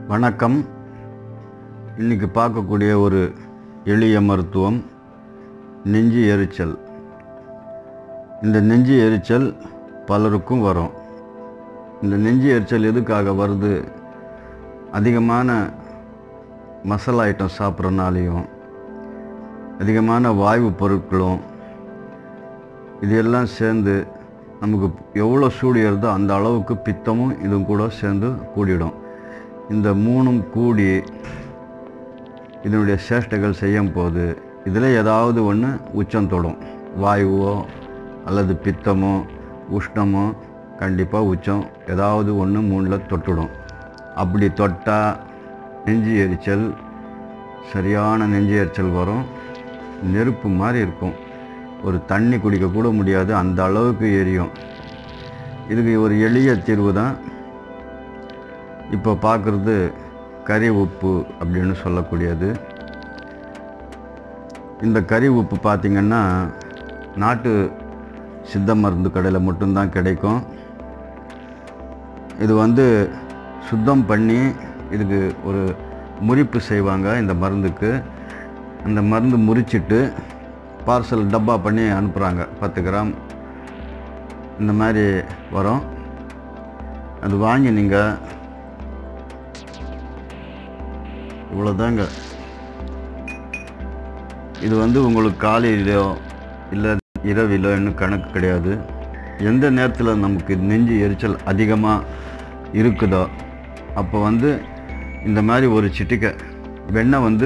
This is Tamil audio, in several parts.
வணக்கம் இன்னைக்கு பார்க்கக்கூடிய ஒரு எளிய மருத்துவம் நெஞ்சு எரிச்சல் இந்த நெஞ்சு எரிச்சல் பலருக்கும் வரும் இந்த நெஞ்சு எரிச்சல் எதுக்காக வருது அதிகமான மசாலா ஐட்டம் சாப்பிட்றனாலையும் அதிகமான வாயு பொருட்களும் இது எல்லாம் சேர்ந்து நமக்கு எவ்வளோ சூடு ஏறுதோ அந்த அளவுக்கு பித்தமும் இதுவும் கூட சேர்ந்து கூடிடும் இந்த மூணும் கூடி இதனுடைய சேஷ்டைகள் செய்யும் போது இதில் ஏதாவது ஒன்று உச்சம் தொடும் வாயுவோ அல்லது பித்தமோ உஷ்ணமோ கண்டிப்பாக உச்சம் ஏதாவது ஒன்று மூணில் தொட்டுடும் அப்படி தொட்டால் நெஞ்சு எரிச்சல் சரியான நெஞ்சு எரிச்சல் வரும் நெருப்பு மாதிரி இருக்கும் ஒரு தண்ணி குடிக்க கூட முடியாது அந்த அளவுக்கு எரியும் இதுக்கு ஒரு எளிய தீர்வு தான் இப்போ பார்க்குறது கறி உப்பு அப்படின்னு சொல்லக்கூடியது இந்த கறி உப்பு பார்த்திங்கன்னா நாட்டு சித்த மருந்து கடையில் மட்டும்தான் கிடைக்கும் இது வந்து சுத்தம் பண்ணி இதுக்கு ஒரு முறிப்பு செய்வாங்க இந்த மருந்துக்கு அந்த மருந்து முறிச்சிட்டு பார்சல் டப்பா பண்ணி அனுப்புகிறாங்க பத்து கிராம் இந்த மாதிரி வரும் அது வாங்கி நீங்கள் இவ்வளோதாங்க இது வந்து உங்களுக்கு காலையிலோ இல்லை இரவிலோ இன்னும் கணக்கு கிடையாது எந்த நேரத்தில் நமக்கு நெஞ்சு எரிச்சல் அதிகமாக இருக்குதோ அப்போ வந்து இந்த மாதிரி ஒரு சிட்டிக்கை வெண்ணெய் வந்து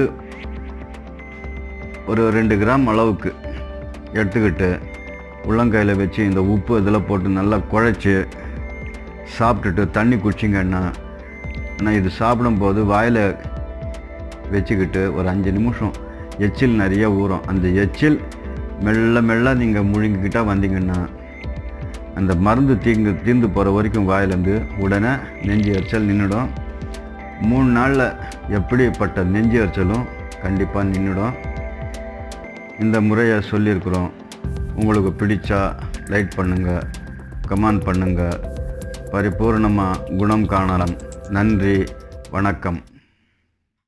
ஒரு ரெண்டு கிராம் அளவுக்கு எடுத்துக்கிட்டு உள்ளங்கையில் வச்சு இந்த உப்பு இதில் போட்டு நல்லா குழைச்சி சாப்பிட்டுட்டு தண்ணி குடிச்சிங்கன்னா ஆனால் இது சாப்பிடும்போது வாயில் வச்சுக்கிட்டு ஒரு அஞ்சு நிமிஷம் எச்சில் நிறைய ஊறும் அந்த எச்சில் மெல்ல மெல்ல நீங்கள் முழுங்கிக்கிட்டா வந்தீங்கன்னா அந்த மருந்து தீங்கு தீர்ந்து போகிற வரைக்கும் வாயிலேருந்து உடனே நெஞ்சு எரிச்சல் நின்றுடும் மூணு நாளில் எப்படிப்பட்ட நெஞ்சு எரிச்சலும் கண்டிப்பாக நின்றுடும் இந்த முறையை சொல்லியிருக்கிறோம் உங்களுக்கு பிடிச்சா லைக் பண்ணுங்கள் கமெண்ட் பண்ணுங்கள் பரிபூர்ணமாக குணம் காணலாம் நன்றி வணக்கம்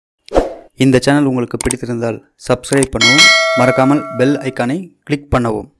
இந்த சேனல் உங்களுக்கு பிடித்திருந்தால் சப்ஸ்கிரைப் பண்ணவும் மறக்காமல் பெல் ஐக்கானை கிளிக் பண்ணவும்